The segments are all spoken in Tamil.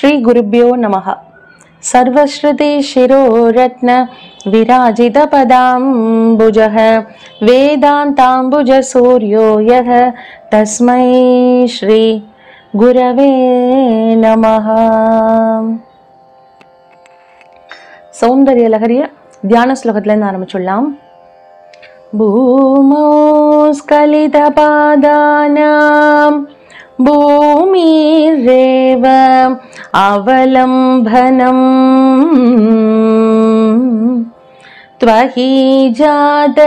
श्रीगुरुभ्यो नमः सर्वश्रुतिशिरोरत्न विराजितपदाम्बुजः वेदान्ताम्बुजसूर्यो यः तस्मै श्री गुरवे नमः சௌந்தர்ய லகரிய தியான ஸ்லோகத்திலேருந்து ஆரம்பிச்சுடலாம் भूमौ स्खलितपादानां भूमिरेव अवलम्बनम् त्वहि जात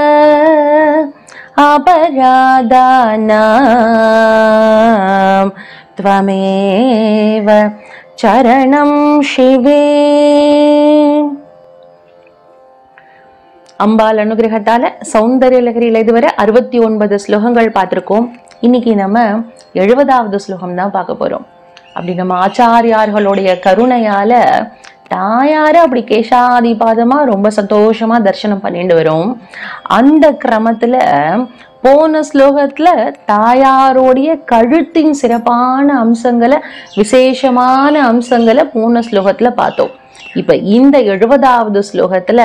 अपराधानां त्वमेव चरणं शिवे அம்பாள் அனுகிரகத்தால சௌந்தர்ய லகரியில இதுவரை அறுபத்தி ஒன்பது ஸ்லோகங்கள் பார்த்திருக்கோம் இன்னைக்கு நம்ம எழுபதாவது ஸ்லோகம் தான் பார்க்க போறோம் அப்படி நம்ம ஆச்சாரியார்களுடைய கருணையால தாயார அப்படி கேசாதிபாதமா ரொம்ப சந்தோஷமா தரிசனம் பண்ணிட்டு வரும் அந்த கிரமத்துல போன ஸ்லோகத்துல தாயாரோடைய கழுத்தின் சிறப்பான அம்சங்களை விசேஷமான அம்சங்களை போன ஸ்லோகத்துல பார்த்தோம் இப்ப இந்த எழுபதாவது ஸ்லோகத்துல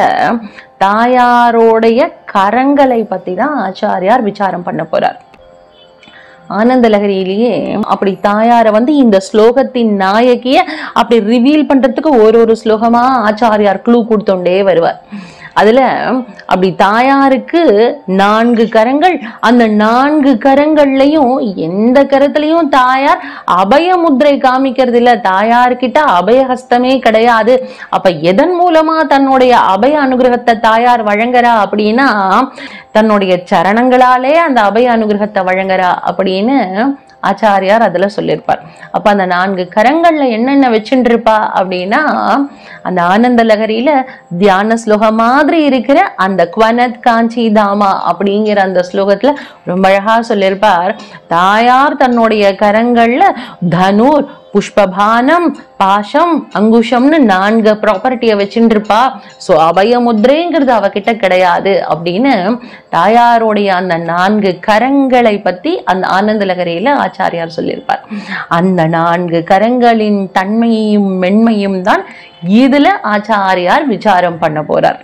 தாயாரோடைய கரங்களை பத்தி தான் ஆச்சாரியார் விசாரம் பண்ண போறார் ஆனந்த லகரியிலேயே அப்படி தாயார வந்து இந்த ஸ்லோகத்தின் நாயகிய அப்படி ரிவீல் பண்றதுக்கு ஒரு ஒரு ஸ்லோகமா ஆச்சாரியார் க்ளூ கொடுத்தோண்டே வருவார் அதுல அப்படி தாயாருக்கு நான்கு கரங்கள் அந்த நான்கு கரங்கள்லயும் எந்த கரத்துலயும் தாயார் அபய முத்திரை காமிக்கிறது இல்ல தாயார்கிட்ட அபயஹஸ்தமே கிடையாது அப்ப எதன் மூலமா தன்னுடைய அபய அனுகிரகத்தை தாயார் வழங்குறா அப்படின்னா தன்னுடைய சரணங்களாலே அந்த அபய அனுகிரகத்தை வழங்குறா அப்படின்னு ஆச்சாரியார் அதுல சொல்லியிருப்பார் அப்ப அந்த நான்கு கரங்கள்ல என்னென்ன வச்சுட்டு இருப்பா அப்படின்னா அந்த ஆனந்த லகரியில தியான ஸ்லோகம் மாதிரி இருக்கிற அந்த குவனத் காஞ்சி தாமா அப்படிங்கிற அந்த ஸ்லோகத்துல ரொம்ப அழகா சொல்லியிருப்பார் தாயார் தன்னுடைய கரங்கள்ல தனுர் புஷ்பபானம் பாஷம் அங்குஷம்னு நான்கு ப்ராப்பர்ட்டியை வச்சுட்டு இருப்பா ஸோ அபய முத்ரைங்கிறது அவகிட்ட கிடையாது அப்படின்னு தாயாருடைய அந்த நான்கு கரங்களை பத்தி அந்த ஆனந்த லகரியில ஆச்சாரியார் சொல்லியிருப்பார் அந்த நான்கு கரங்களின் தன்மையும் மென்மையும் தான் இதுல ஆச்சாரியார் விசாரம் பண்ண போறார்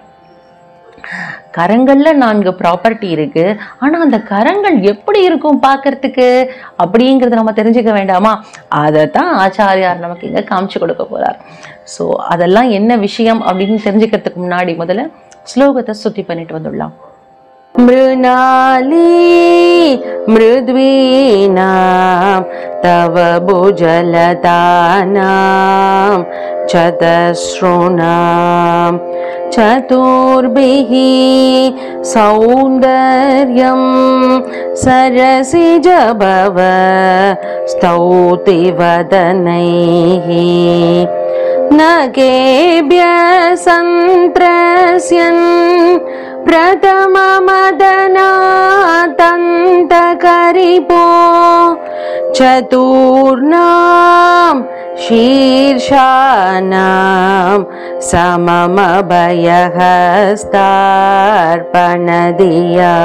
கரங்கள்ல நான்கு ப்ராப்பர்ட்டி இருக்கு ஆனா அந்த கரங்கள் எப்படி இருக்கும் பார்க்கறதுக்கு அப்படிங்கறத நம்ம தெரிஞ்சுக்க வேண்டாமா அதை தான் ஆச்சாரியார் நமக்கு இங்க காமிச்சு கொடுக்க போறார் ஸோ அதெல்லாம் என்ன விஷயம் அப்படின்னு தெரிஞ்சுக்கிறதுக்கு முன்னாடி முதல்ல ஸ்லோகத்தை சுத்தி பண்ணிட்டு வந்துடலாம் मृणाली मृद्वीनां तव भुजलतानां चतसृणां चतुर्भिः सौन्दर्यं सरसिजभव स्तौतिवदनैः न केभ्य सन्त्रस्यन् प्रथममदनातन्तकरिपो चतुर्णां शीर्षाणां सममभयहस्तार्पणदिया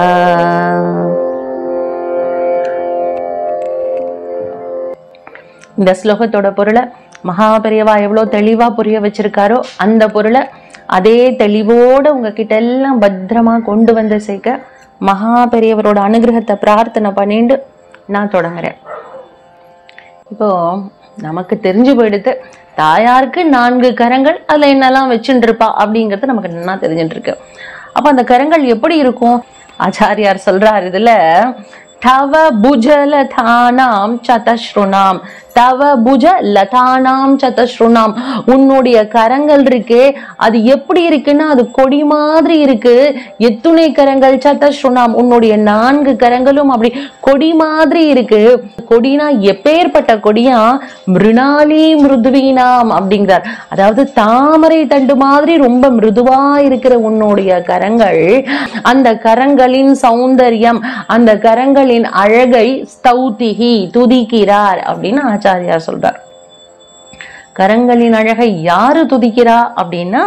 இந்த ஸ்லோகத்தோட பொருளை மகாபெரியவா எவ்வளோ தெளிவா புரிய வச்சிருக்காரோ அந்த பொருளை அதே தெளிவோட உங்ககிட்ட எல்லாம் பத்திரமா கொண்டு வந்து சேர்க்க மகா பெரியவரோட அனுகிரகத்தை பிரார்த்தனை பண்ணிட்டு நான் தொடங்குறேன் இப்போ நமக்கு தெரிஞ்சு போயிடுது தாயாருக்கு நான்கு கரங்கள் அதுல என்னெல்லாம் வச்சுட்டு இருப்பா அப்படிங்கிறது நமக்கு நல்லா தெரிஞ்சுட்டு இருக்கு அப்ப அந்த கரங்கள் எப்படி இருக்கும் ஆச்சாரியார் சொல்றார் இதுல தவ புஜ லதானாம் சதஸ்ருணாம் தவ புஜ லதானாம் சதஸ்ருணாம் உன்னுடைய கரங்கள் இருக்கே அது எப்படி இருக்குன்னா அது கொடி மாதிரி இருக்கு எத்துணை கரங்கள் சதஸ்ருணாம் உன்னுடைய நான்கு கரங்களும் அப்படி கொடி மாதிரி இருக்கு கொடினா எப்பேற்பட்ட கொடியா மிருணாலி மிருதுவீனாம் அப்படிங்கிறார் அதாவது தாமரை தண்டு மாதிரி ரொம்ப மிருதுவா இருக்கிற உன்னுடைய கரங்கள் அந்த கரங்களின் சௌந்தர்யம் அந்த கரங்களின் அழகை ஸ்தௌதிகி துதிக்கிறார் அப்படின்னு ஆச்சாரியார் சொல்றார் கரங்களின் அழகை யாரு துதிக்கிறா அப்படின்னா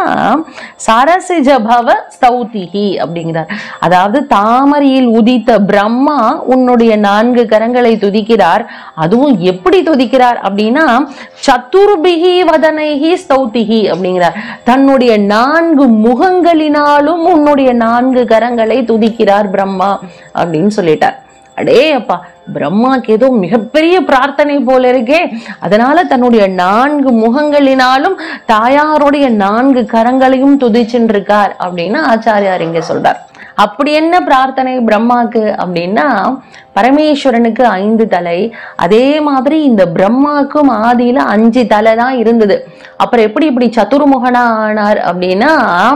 சரசிஜ பவ ஸ்தௌதிஹி அப்படிங்கிறார் அதாவது தாமரையில் உதித்த பிரம்மா உன்னுடைய நான்கு கரங்களை துதிக்கிறார் அதுவும் எப்படி துதிக்கிறார் அப்படின்னா சத்துர்பிகி வதனைஹி ஸ்தௌதிஹி அப்படிங்கிறார் தன்னுடைய நான்கு முகங்களினாலும் உன்னுடைய நான்கு கரங்களை துதிக்கிறார் பிரம்மா அப்படின்னு சொல்லிட்டார் அடே அப்பா பிரம்மாக்கு ஏதோ மிகப்பெரிய பிரார்த்தனை போல இருக்கே அதனால தன்னுடைய நான்கு முகங்களினாலும் தாயாருடைய நான்கு கரங்களையும் துதிச்சுருக்கார் அப்படின்னு ஆச்சாரியார் இங்க சொல்றார் அப்படி என்ன பிரார்த்தனை பிரம்மாக்கு அப்படின்னா பரமேஸ்வரனுக்கு ஐந்து தலை அதே மாதிரி இந்த பிரம்மாக்கும் ஆதியில அஞ்சு தலை தான் இருந்தது அப்புறம் எப்படி இப்படி சதுர்முகனா ஆனார் அப்படின்னா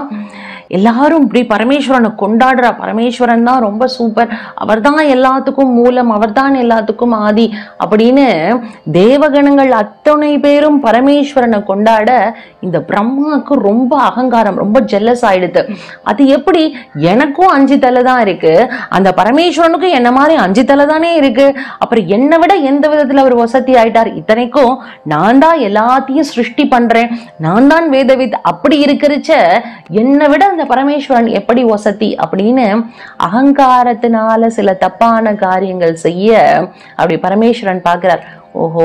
எல்லாரும் இப்படி பரமேஸ்வரனை கொண்டாடுறா பரமேஸ்வரன் தான் ரொம்ப சூப்பர் அவர் தான் எல்லாத்துக்கும் மூலம் அவர் தான் எல்லாத்துக்கும் ஆதி அப்படின்னு தேவகணங்கள் அத்தனை பேரும் பரமேஸ்வரனை கொண்டாட இந்த பிரம்மாவுக்கு ரொம்ப அகங்காரம் ரொம்ப ஜெல்லஸ் ஆயிடுது அது எப்படி எனக்கும் அஞ்சு தலை தான் இருக்கு அந்த பரமேஸ்வரனுக்கும் என்ன மாதிரி அஞ்சு தலை தானே இருக்கு அப்புறம் என்னை விட எந்த விதத்துல அவர் வசதி ஆயிட்டார் இத்தனைக்கும் நான் தான் எல்லாத்தையும் சிருஷ்டி பண்றேன் நான் தான் வேதவித் அப்படி இருக்கிறச்ச என்னை விட அந்த பரமேஸ்வரன் எப்படி வசதி அப்படின்னு அகங்காரத்தினால சில தப்பான காரியங்கள் செய்ய அப்படி பரமேஸ்வரன் பார்க்கிறார் ஓஹோ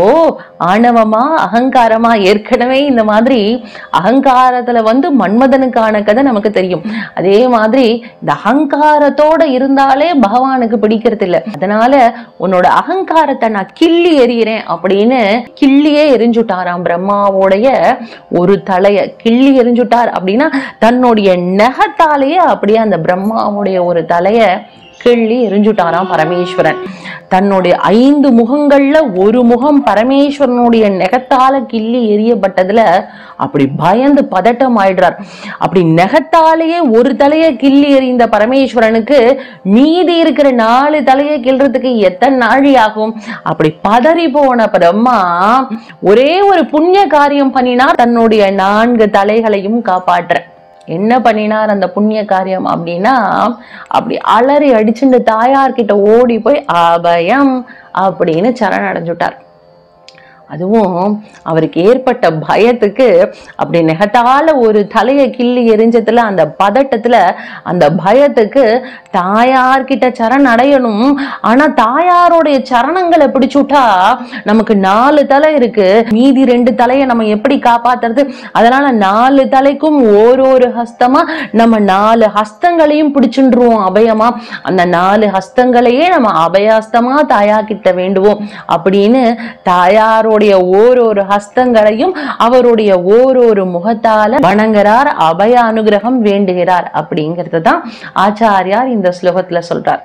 ஆணவமா அகங்காரமா ஏற்கனவே இந்த மாதிரி அகங்காரத்துல வந்து மன்மதனுக்கான கதை நமக்கு தெரியும் அதே மாதிரி இந்த அகங்காரத்தோட இருந்தாலே பகவானுக்கு பிடிக்கிறது இல்லை அதனால உன்னோட அகங்காரத்தை நான் கிள்ளி எறிகிறேன் அப்படின்னு கிள்ளியே எரிஞ்சுட்டாராம் பிரம்மாவோடைய ஒரு தலைய கிள்ளி எரிஞ்சுட்டார் அப்படின்னா தன்னுடைய நெகத்தாலேயே அப்படியே அந்த பிரம்மாவுடைய ஒரு தலைய கிள்ளி எரிஞ்சுட்டாராம் பரமேஸ்வரன் தன்னுடைய ஐந்து முகங்கள்ல ஒரு முகம் பரமேஸ்வரனுடைய நெகத்தால கிள்ளி எரியப்பட்டதுல அப்படி பயந்து பதட்டம் ஆயிடுறார் அப்படி நெகத்தாலேயே ஒரு தலையை கிள்ளி எறிந்த பரமேஸ்வரனுக்கு மீதி இருக்கிற நாலு தலையை கிள்றதுக்கு எத்தனை நாழி ஆகும் அப்படி பதறி போன பிரம்மா ஒரே ஒரு புண்ணிய காரியம் பண்ணினார் தன்னுடைய நான்கு தலைகளையும் காப்பாற்ற என்ன பண்ணினார் அந்த புண்ணிய காரியம் அப்படின்னா அப்படி அலறி அடிச்சுட்டு தாயார்கிட்ட ஓடி போய் அபயம் அப்படின்னு சரணடைஞ்சுட்டார் அதுவும் அவருக்கு ஏற்பட்ட பயத்துக்கு அப்படி நெகத்தால ஒரு தலையை கிள்ளி எரிஞ்சதுல அந்த பதட்டத்துல அந்த பயத்துக்கு தாயார்கிட்ட சரண் அடையணும் ஆனா தாயாரோடைய சரணங்களை பிடிச்சுட்டா நமக்கு நாலு தலை இருக்கு மீதி ரெண்டு தலையை நம்ம எப்படி காப்பாத்துறது அதனால நாலு தலைக்கும் ஓரொரு ஹஸ்தமா நம்ம நாலு ஹஸ்தங்களையும் பிடிச்சுருவோம் அபயமா அந்த நாலு ஹஸ்தங்களையே நம்ம அபயஹஸ்தமா தாயா கிட்ட வேண்டுவோம் அப்படின்னு தாயாரோடைய ஓரொரு ஹஸ்தங்களையும் அவருடைய ஓரொரு முகத்தால வணங்குறார் அபய அனுகிரகம் வேண்டுகிறார் அப்படிங்கிறது தான் ஆச்சாரியார் இந்த ஸ்லோகத்துல சொல்றார்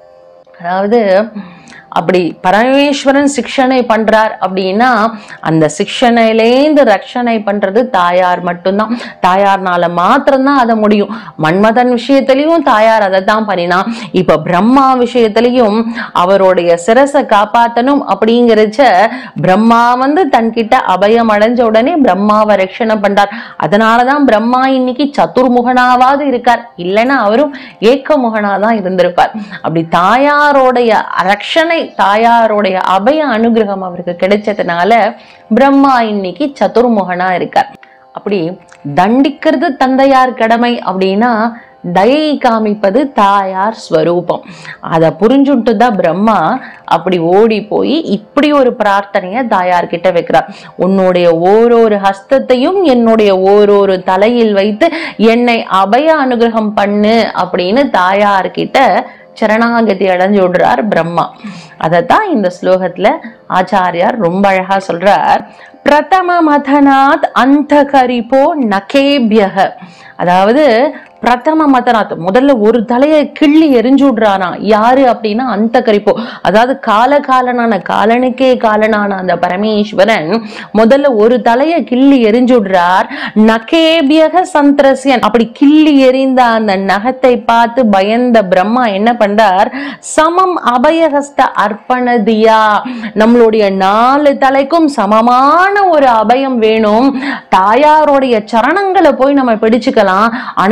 அதாவது அப்படி பரமேஸ்வரன் சிக்ஷனை பண்றார் அப்படின்னா அந்த சிக்ஷனையிலேந்து ரட்சணை பண்றது தாயார் மட்டும்தான் தாயார்னால மாத்திரம்தான் அதை முடியும் மன்மதன் விஷயத்திலையும் தாயார் அதை தான் பண்ணினா இப்ப பிரம்மா விஷயத்திலையும் அவருடைய சிரசை காப்பாத்தணும் அப்படிங்கிறச்ச பிரம்மா வந்து தன்கிட்ட அபயம் அடைஞ்ச உடனே பிரம்மாவை ரட்சணை பண்றார் அதனாலதான் பிரம்மா இன்னைக்கு சதுர்முகனாவாது இருக்கார் இல்லைன்னா அவரும் ஏக்கமுகனா தான் இருந்திருப்பார் அப்படி தாயாரோடைய ரட்சணை தாயாரோடைய அபய அனுகிரகம் அவருக்கு கிடைச்சதுனால பிரம்மா இன்னைக்கு சதுர்முகனா இருக்கார் அப்படி தண்டிக்கிறது தந்தையார் கடமை அப்படின்னா தயை காமிப்பது தாயார் ஸ்வரூபம் அதை புரிஞ்சுட்டு தான் பிரம்மா அப்படி ஓடி போய் இப்படி ஒரு பிரார்த்தனையை தாயார் கிட்ட வைக்கிறார் உன்னுடைய ஓரொரு ஹஸ்தத்தையும் என்னுடைய ஓரொரு தலையில் வைத்து என்னை அபய அனுகிரகம் பண்ணு அப்படின்னு தாயார்கிட்ட சரணாகதி அடைஞ்சு விடுறார் பிரம்மா அதைத்தான் இந்த ஸ்லோகத்துல ஆச்சாரியார் ரொம்ப அழகா சொல்றார் பிரதம மதனாத் அந்த கரிப்போ நகேபியக அதாவது பிரதம மதனாத் முதல்ல ஒரு தலையை கிள்ளி எரிஞ்சு விடுறாராம் யாரு அப்படின்னா அந்த கரிப்போ அதாவது காலகாலனான காலனுக்கே காலனான அந்த பரமேஸ்வரன் முதல்ல ஒரு தலையை கிள்ளி எரிஞ்சு விடுறார் நகேபியக சந்திரசியன் அப்படி கிள்ளி எரிந்த அந்த நகத்தை பார்த்து பயந்த பிரம்மா என்ன பண்றார் சமம் அபயஹஸ்த அர்ப்பணதியா நம்மளுடைய நாலு தலைக்கும் சமமான ஒரு அபயம் வேணும் தாயாரோடைய சரணங்களை போய் நம்ம பிடிச்சுக்கலாம் ஆனா நமக்கு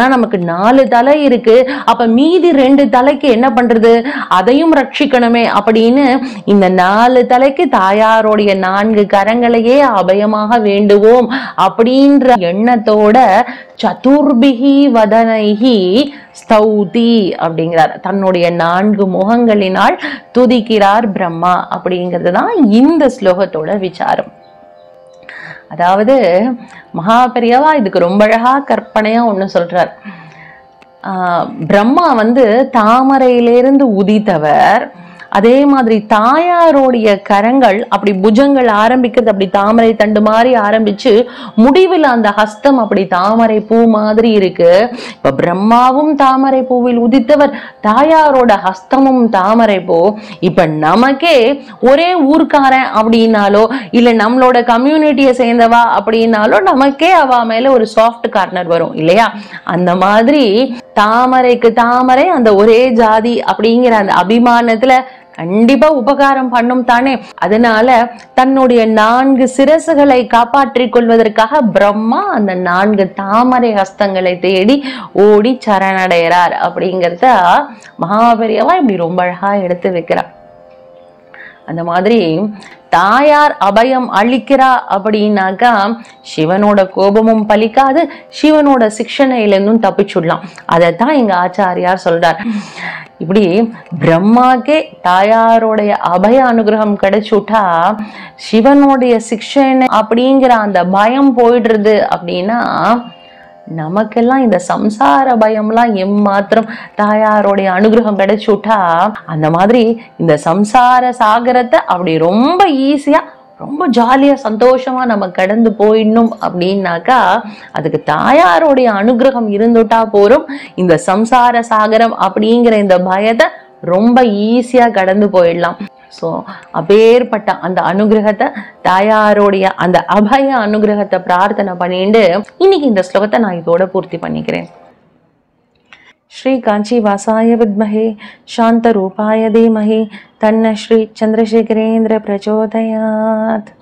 நாலு தலை இருக்கு அப்ப மீதி ரெண்டு தலைக்கு என்ன பண்றது அதையும் ரட்சிக்கணுமே அப்படின்னு இந்த நாலு தலைக்கு தாயாருடைய நான்கு கரங்களையே அபயமாக வேண்டுவோம் அப்படின்ற எண்ணத்தோட சதுர்பிகி வதனைகி ஸ்தௌதி அப்படிங்கிறார் தன்னுடைய நான்கு முகங்களினால் துதிக்கிறார் பிரம்மா அப்படிங்கிறது தான் இந்த ஸ்லோகத்தோட விசாரம் அதாவது மகாபெரியவா இதுக்கு ரொம்ப அழகா கற்பனையா ஒண்ணு சொல்றார் ஆஹ் பிரம்மா வந்து தாமரையிலிருந்து உதித்தவர் அதே மாதிரி தாயாரோடைய கரங்கள் அப்படி புஜங்கள் ஆரம்பிக்கிறது அப்படி தாமரை தண்டு மாதிரி ஆரம்பிச்சு முடிவில் அந்த ஹஸ்தம் அப்படி தாமரை பூ மாதிரி இருக்கு இப்ப பிரம்மாவும் தாமரை பூவில் உதித்தவர் தாயாரோட ஹஸ்தமும் தாமரை பூ இப்ப நமக்கே ஒரே ஊர்க்காரன் அப்படின்னாலோ இல்ல நம்மளோட கம்யூனிட்டியை சேர்ந்தவா அப்படின்னாலோ நமக்கே அவ மேல ஒரு சாஃப்ட் கார்னர் வரும் இல்லையா அந்த மாதிரி தாமரைக்கு தாமரை அந்த ஒரே ஜாதி அப்படிங்கிற அந்த அபிமானத்துல கண்டிப்பா உபகாரம் பண்ணும் தானே அதனால தன்னுடைய நான்கு சிரசுகளை காப்பாற்றிக் கொள்வதற்காக பிரம்மா அந்த நான்கு தாமரை ஹஸ்தங்களை தேடி ஓடி சரணடைகிறார் அப்படிங்கிறத மகாபெரியவா இப்படி ரொம்ப அழகா எடுத்து வைக்கிறார் அந்த மாதிரி தாயார் அபயம் அளிக்கிறா அப்படின்னாக்கா சிவனோட கோபமும் பலிக்காது சிவனோட சிக்ஷணையிலிருந்தும் தப்பிச்சுடலாம் அதைத்தான் எங்க ஆச்சாரியார் சொல்றார் இப்படி பிரம்மாக்கே தாயாரோடைய அபய அனுகிரகம் கிடைச்சுட்டா சிவனுடைய சிக்ஷனை அப்படிங்கிற அந்த பயம் போயிடுறது அப்படின்னா நமக்கெல்லாம் இந்த சம்சார பயம்லாம் எம்மாத்திரம் தாயாரோடைய அனுகிரகம் கிடைச்சுட்டா அந்த மாதிரி இந்த சம்சார சாகரத்தை அப்படி ரொம்ப ஈஸியா ரொம்ப ஜாலியா சந்தோஷமா நம்ம கடந்து போயிடணும் அப்படின்னாக்கா அதுக்கு தாயாரோடைய அனுகிரகம் இருந்துட்டா போரும் இந்த சம்சார சாகரம் அப்படிங்கிற இந்த பயத்தை ரொம்ப ஈஸியா கடந்து போயிடலாம் ஸோ அப்பேற்பட்ட அந்த அனுகிரகத்தை தாயாரோடைய அந்த அபய அனுகிரகத்தை பிரார்த்தனை பண்ணிட்டு இன்னைக்கு இந்த ஸ்லோகத்தை நான் இதோட பூர்த்தி பண்ணிக்கிறேன் ஸ்ரீ காஞ்சி வாசாய வித்மஹே சாந்த ரூபாய தீமஹி தன்ன ஸ்ரீ சந்திரசேகரேந்திர பிரச்சோதயாத்